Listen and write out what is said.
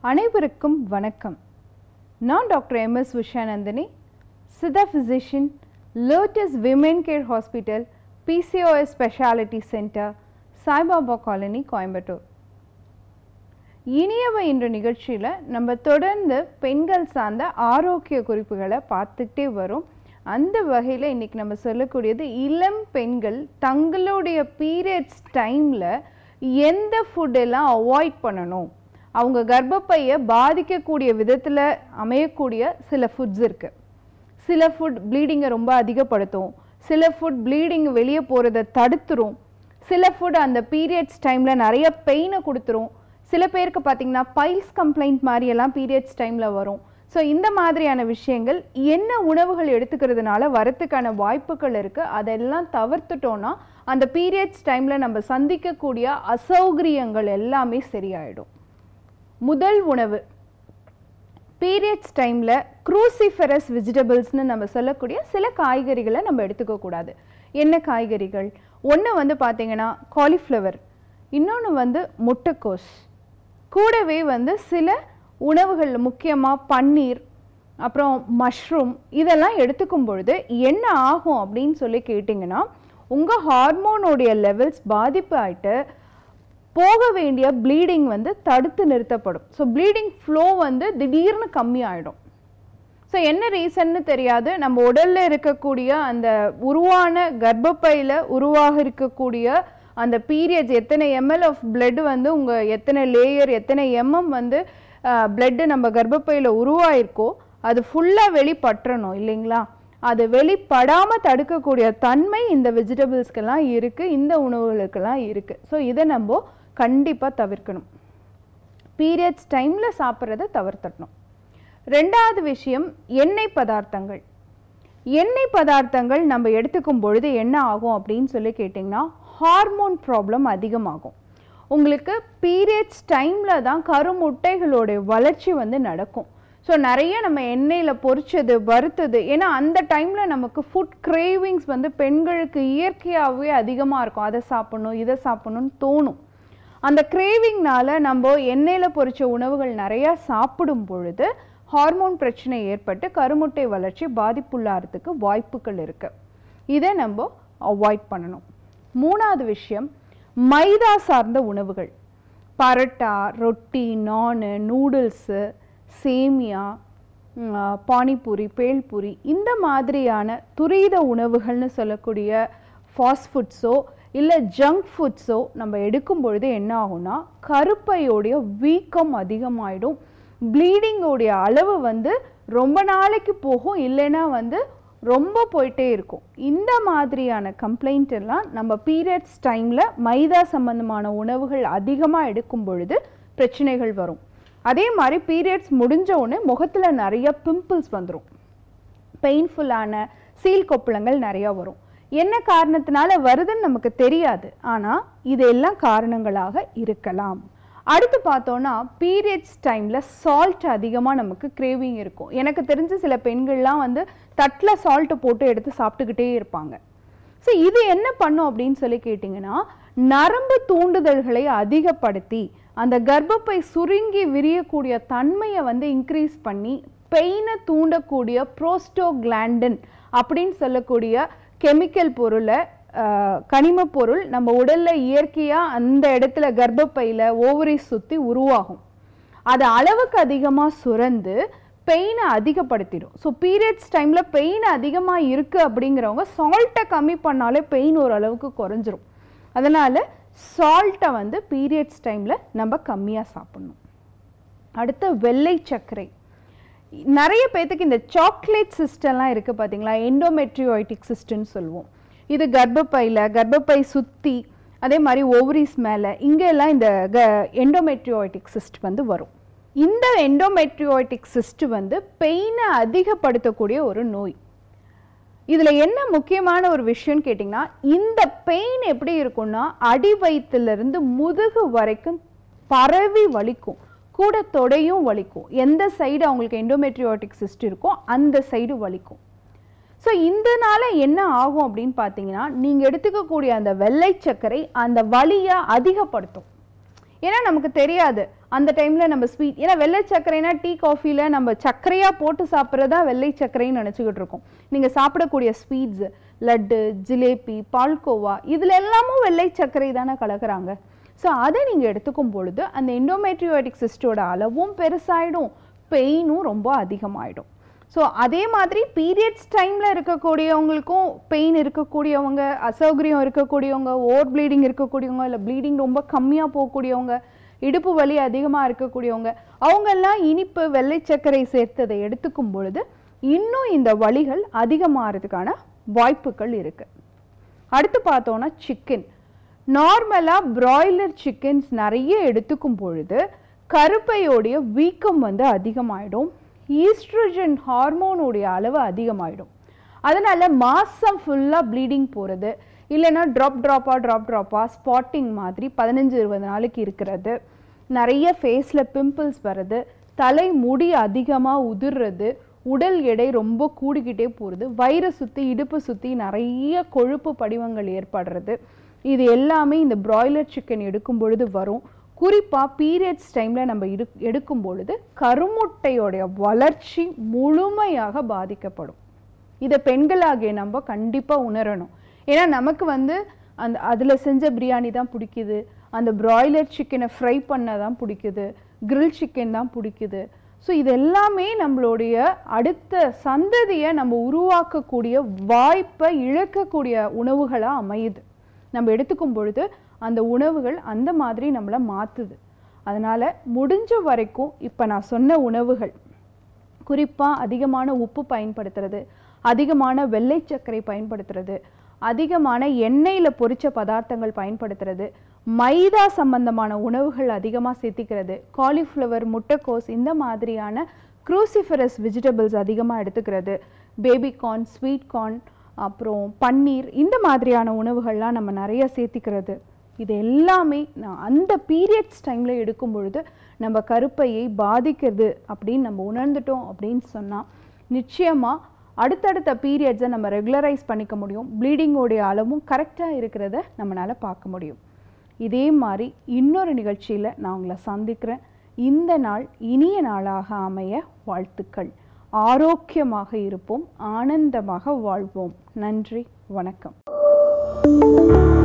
அனைவருக்கும் வணக்கம் நான் doctor M S Vishanandini Siddha physician Lotus women care hospital PCOS speciality centre Saibaba colony Coimbatore இனியவை என்ற நிகழ்ச்சியில் நம்ம தொடர்ந்து பெண்கள் சார்ந்த ஆரோக்கிய குறிப்புகளை பார்த்துக்கிட்டே வரோம் அந்த வகையில் இன்றைக்கி நம்ம சொல்லக்கூடியது இளம் பெண்கள் தங்களுடைய பீரியட்ஸ் டைமில் எந்த ஃபுட்டெல்லாம் அவாய்ட் பண்ணணும் அவங்க கர்ப்பப்பையை பாதிக்கக்கூடிய விதத்தில் அமையக்கூடிய சில ஃபுட்ஸ் இருக்குது சில ஃபுட் ப்ளீடிங்கை ரொம்ப அதிகப்படுத்தும் சில ஃபுட் ப்ளீடிங் வெளியே போகிறத தடுத்துரும் சில ஃபுட் அந்த பீரியட்ஸ் டைமில் நிறைய பெயினை கொடுத்துரும் சில பேருக்கு பார்த்தீங்கன்னா பைல்ஸ் கம்ப்ளைண்ட் மாதிரியெல்லாம் பீரியட்ஸ் டைமில் வரும் ஸோ இந்த மாதிரியான விஷயங்கள் என்ன உணவுகள் எடுத்துக்கிறதுனால வரத்துக்கான வாய்ப்புகள் இருக்குது அதெல்லாம் தவிர்த்துட்டோன்னா அந்த பீரியட்ஸ் டைமில் நம்ம சந்திக்கக்கூடிய அசௌகரியங்கள் எல்லாமே சரியாயிடும் முதல் உணவு பீரியட்ஸ் டைமில் க்ரூசிஃபெரஸ் வெஜிடபிள்ஸ்னு நம்ம சொல்லக்கூடிய சில காய்கறிகளை நம்ம எடுத்துக்க கூடாது என்ன காய்கறிகள் ஒன்று வந்து பார்த்தீங்கன்னா காலிஃப்ளவர் இன்னொன்று வந்து முட்டைக்கோஸ் கூடவே வந்து சில உணவுகள் முக்கியமாக பன்னீர் அப்புறம் மஷ்ரூம் இதெல்லாம் எடுத்துக்கும் பொழுது என்ன ஆகும் அப்படின்னு சொல்லி கேட்டிங்கன்னா உங்கள் ஹார்மோனுடைய லெவல்ஸ் பாதிப்பு ஆயிட்டு போக வேண்டிய ப்ளீடிங் வந்து தடுத்து நிறுத்தப்படும் ஸோ ப்ளீடிங் ஃப்ளோ வந்து திடீர்னு கம்மியாயிடும் ஸோ என்ன ரீசன்னு தெரியாது நம்ம உடலில் இருக்கக்கூடிய அந்த உருவான கர்ப்பப்பையில் உருவாக இருக்கக்கூடிய அந்த பீரியட்ஸ் எத்தனை எம்எல் ஆஃப் blood வந்து உங்கள் எத்தனை லேயர் எத்தனை எம்எம் வந்து பிளட்டு நம்ம கர்ப்பப்பையில் உருவாயிருக்கோ அது ஃபுல்லாக வெளிப்பற்றணும் இல்லைங்களா அது வெளிப்படாமல் தடுக்கக்கூடிய தன்மை இந்த வெஜிடபிள்ஸ்க்கெல்லாம் இருக்குது இந்த உணவுகளுக்கெல்லாம் இருக்குது ஸோ இதை நம்ம கண்டிப்பாக தவிர்க்கணும் பீரியட்ஸ் டைமில் சாப்பிட்றத தவிர்த்தரணும் ரெண்டாவது விஷயம் எண்ணெய் பதார்த்தங்கள் எண்ணெய் பதார்த்தங்கள் நம்ம எடுத்துக்கும் பொழுது என்ன ஆகும் அப்படின்னு சொல்லி கேட்டிங்கன்னா ஹார்மோன் ப்ராப்ளம் அதிகமாகும் உங்களுக்கு பீரியட்ஸ் டைமில் தான் கருமுட்டைகளுடைய வளர்ச்சி வந்து நடக்கும் ஸோ நிறைய நம்ம எண்ணெயில் பொரிச்சது வறுத்தது ஏன்னா அந்த டைமில் நமக்கு ஃபுட் கிரேவிங்ஸ் வந்து பெண்களுக்கு இயற்கையாகவே அதிகமாக இருக்கும் அதை சாப்பிடணும் இதை சாப்பிடணும்னு தோணும் அந்த கிரேவிங்னால நம்ம எண்ணெயில் பொரிச்ச உணவுகள் நிறையா சாப்பிடும் பொழுது ஹார்மோன் பிரச்சனை ஏற்பட்டு கருமுட்டை வளர்ச்சி பாதிப்புள்ளாகிறதுக்கு வாய்ப்புகள் இருக்குது இதை நம்ம அவாய்ட் பண்ணணும் மூணாவது விஷயம் மைதா சார்ந்த உணவுகள் பரோட்டா ரொட்டி நானு நூடுல்ஸு சேமியா ம், ஆ, பானிபூரி பேல்பூரி இந்த மாதிரியான துரித உணவுகள்னு சொல்லக்கூடிய ஃபாஸ்ட் ஃபுட்ஸோ இல்லை ஜங்க் ஃபுட்ஸோ நம்ம எடுக்கும் பொழுது என்ன ஆகும்னா கருப்பையோடைய வீக்கம் அதிகமாயிடும் ப்ளீடிங்கோடைய அளவு வந்து ரொம்ப நாளைக்கு போகும் இல்லைன்னா வந்து ரொம்ப போயிட்டே இருக்கும் இந்த மாதிரியான கம்ப்ளைண்ட் எல்லாம் நம்ம பீரியட்ஸ் டைமில் மைதா சம்பந்தமான உணவுகள் அதிகமாக எடுக்கும் பொழுது பிரச்சனைகள் வரும் அதே மாதிரி பீரியட்ஸ் முடிஞ்ச உடனே முகத்தில் நிறைய பிம்பிள்ஸ் வந்துடும் பெயின்ஃபுல்லான சீல் கொப்பளங்கள் நிறையா வரும் என்ன காரணத்தினால வருதுன்னு நமக்கு தெரியாது ஆனால் இதெல்லாம் காரணங்களாக இருக்கலாம் அடுத்து பார்த்தோன்னா பீரியட்ஸ் டைமில் சால்ட் அதிகமாக நமக்கு கிரேவிங் இருக்கும் எனக்கு தெரிஞ்ச சில பெண்கள்லாம் வந்து தட்டில் சால்ட்டு போட்டு எடுத்து சாப்பிட்டுக்கிட்டே இருப்பாங்க ஸோ இது என்ன பண்ணும் அப்படின்னு சொல்லி கேட்டிங்கன்னா நரம்பு தூண்டுதல்களை அதிகப்படுத்தி அந்த கர்ப்பப்பை சுருங்கி விரியக்கூடிய தன்மையை வந்து இன்க்ரீஸ் பண்ணி பெயினை தூண்டக்கூடிய ப்ரோஸ்டோகிளாண்டன் அப்படின்னு சொல்லக்கூடிய கெமிக்கல் பொருளை ஆஹ், கனிமப் பொருள் நம்ம உடலில் இயற்கையாக அந்த இடத்துல கர்ப்பப்பையில் ஓவரி சுற்றி உருவாகும் அது அளவுக்கு அதிகமாக சுரந்து பெயினை அதிகப்படுத்திடும் ஸோ பீரியட்ஸ் டைமில் பெயின் அதிகமாக இருக்குது அப்படிங்கிறவங்க சால்ட்டை கம்மி பண்ணாலே பெயின் ஓரளவுக்கு குறைஞ்சிரும் அதனால் சால்ட்டை வந்து பீரியட்ஸ் டைமில் நம்ம கம்மியாக சாப்பிடணும் அடுத்து வெள்ளை சர்க்கரை நிறைய பேர்த்துக்கு இந்த சாக்லேட் சிஸ்டம்லாம் இருக்குது பார்த்தீங்களா எண்டோமெட்ரியோய்டிக் சிஸ்டம்னு சொல்லுவோம் இது கர்ப்பப்பையில் கர்ப்பப்பை சுற்றி அதே மாதிரி ஓவரிஸ் மேலே இங்கெல்லாம் இந்த க எண்டோமெட்ரியோய்டிக் சிஸ்ட் வந்து வரும் இந்த எண்டோமெட்ரியோய்டிக் சிஸ்ட் வந்து பெயினை அதிகப்படுத்தக்கூடிய ஒரு நோய் இதில் என்ன முக்கியமான ஒரு விஷயம்னு கேட்டிங்கன்னா இந்த பெயின் எப்படி இருக்கும்னா அடி வயிற்றுலேருந்து முதுகு வரைக்கும் பரவி வலிக்கும் கூட தொடையும் வலிக்கும் எந்த சைடு அவங்களுக்கு எண்டோமெட்ரியோட்டிக் சிஸ்ட் இருக்கோ அந்த சைடு வலிக்கும் ஸோ இதனால என்ன ஆகும் அப்படின்னு பார்த்தீங்கன்னா நீங்கள் எடுத்துக்கக்கூடிய அந்த வெள்ளை சர்க்கரை அந்த வலியை அதிகப்படுத்தும் ஏன்னா நமக்கு தெரியாது அந்த டைமில் நம்ம ஸ்வீட் ஏன்னா வெள்ளை சர்க்கரைனா டீ காஃபியில் நம்ம சர்க்கரையாக போட்டு சாப்பிட்றதா வெள்ளை சர்க்கரைன்னு நினச்சிக்கிட்டு இருக்கோம் நீங்கள் சாப்பிடக்கூடிய ஸ்வீட்ஸு லட்டு ஜிலேபி பால்கோவா இதில் எல்லாமும் வெள்ளை சர்க்கரை தானே கலக்குறாங்க ஸோ அதை நீங்கள் எடுத்துக்கும் பொழுது அந்த எண்டோமெட்ரியோட்டிக் சிஸ்டோட அளவும் பெருசாயிடும் பெயினும் ரொம்ப அதிகமாயிடும் ஸோ அதே மாதிரி பீரியட்ஸ் டைமில் இருக்கக்கூடியவங்களுக்கும் பெயின் இருக்கக்கூடியவங்க அசௌகரியம் இருக்கக்கூடியவங்க ஓவர் ப்ளீடிங் இருக்கக்கூடியவங்க இல்லை ப்ளீடிங் ரொம்ப கம்மியாக போகக்கூடியவங்க இடுப்பு வலி அதிகமாக இருக்கக்கூடியவங்க அவங்கெல்லாம் இனிப்பு வெள்ளை சர்க்கரை சேர்த்ததை எடுத்துக்கும் பொழுது இன்னும் இந்த வலிகள் அதிகமாகிறதுக்கான வாய்ப்புகள் இருக்கு அடுத்து பார்த்தோன்னா சிக்கன் நார்மலாக பிராய்லர் சிக்கன்ஸ் நிறைய எடுத்துக்கும் பொழுது கருப்பையோடைய வீக்கம் வந்து அதிகமாயிடும் ஈஸ்ட்ரஜன் ஹார்மோனுடைய அளவு அதிகமாயிடும் அதனால மாதம் ஃபுல்லாக ப்ளீடிங் போகிறது இல்லைன்னா ட்ராப் ட்ராப்பாக ட்ராப் ட்ராப்பாக ஸ்பாட்டிங் மாதிரி பதினஞ்சு இருபது நாளைக்கு இருக்கிறது நிறைய ஃபேஸில் பிம்பிள்ஸ் வர்றது தலை முடி அதிகமாக உதிர்றது உடல் எடை ரொம்ப கூடிக்கிட்டே போகிறது வயிறை சுற்றி இடுப்பு சுற்றி நிறைய கொழுப்பு படிவங்கள் ஏற்படுறது இது எல்லாமே இந்த பிராய்லர் சிக்கன் எடுக்கும் பொழுது வரும் குறிப்பாக பீரியட்ஸ் டைமில் நம்ம இடு எடுக்கும் பொழுது கருமுட்டையோடைய வளர்ச்சி முழுமையாக பாதிக்கப்படும் இதை பெண்களாகிய நம்ம கண்டிப்பாக உணரணும் ஏன்னா நமக்கு வந்து அந்த அதில் செஞ்ச பிரியாணி தான் பிடிக்குது அந்த பிராய்லர் சிக்கனை ஃப்ரை பண்ண தான் பிடிக்குது கிரில் சிக்கன் தான் பிடிக்குது ஸோ இது எல்லாமே நம்மளுடைய அடுத்த சந்ததியை நம்ம உருவாக்கக்கூடிய வாய்ப்பை இழக்கக்கூடிய உணவுகளாக அமையுது நம்ம எடுத்துக்கும் பொழுது அந்த உணவுகள் அந்த மாதிரி நம்மளை மாற்றுது அதனால் முடிஞ்ச வரைக்கும் இப்போ நான் சொன்ன உணவுகள் குறிப்பாக அதிகமான உப்பு பயன்படுத்துறது அதிகமான வெள்ளை சர்க்கரை பயன்படுத்துறது அதிகமான எண்ணெயில் பொரிச்ச பதார்த்தங்கள் பயன்படுத்துறது மைதா சம்பந்தமான உணவுகள் அதிகமாக சேர்த்திக்கிறது காலிஃப்ளவர் முட்டைக்கோஸ் இந்த மாதிரியான க்ரூசிஃபரஸ் வெஜிடபிள்ஸ் அதிகமாக எடுத்துக்கிறது பேபி கார்ன் ஸ்வீட் கார்ன் அப்புறம் பன்னீர் இந்த மாதிரியான உணவுகள்லாம் நம்ம நிறைய சேர்த்திக்கிறது இது எல்லாமே நான் அந்த பீரியட்ஸ் டைமில் எடுக்கும் பொழுது நம்ம கருப்பையை பாதிக்கிறது அப்படின்னு நம்ம உணர்ந்துட்டோம் அப்படின்னு சொன்னால் நிச்சயமாக அடுத்தடுத்த பீரியட்ஸை நம்ம ரெகுலரைஸ் பண்ணிக்க முடியும் ப்ளீடிங்கோடைய அளவும் கரெக்டாக இருக்கிறத நம்மளால் பார்க்க முடியும் இதே மாதிரி இன்னொரு நிகழ்ச்சியில் நான் உங்களை சந்திக்கிறேன் இந்த நாள் இனிய நாளாக அமைய வாழ்த்துக்கள் ஆரோக்கியமாக இருப்போம் ஆனந்தமாக வாழ்வோம் நன்றி வணக்கம்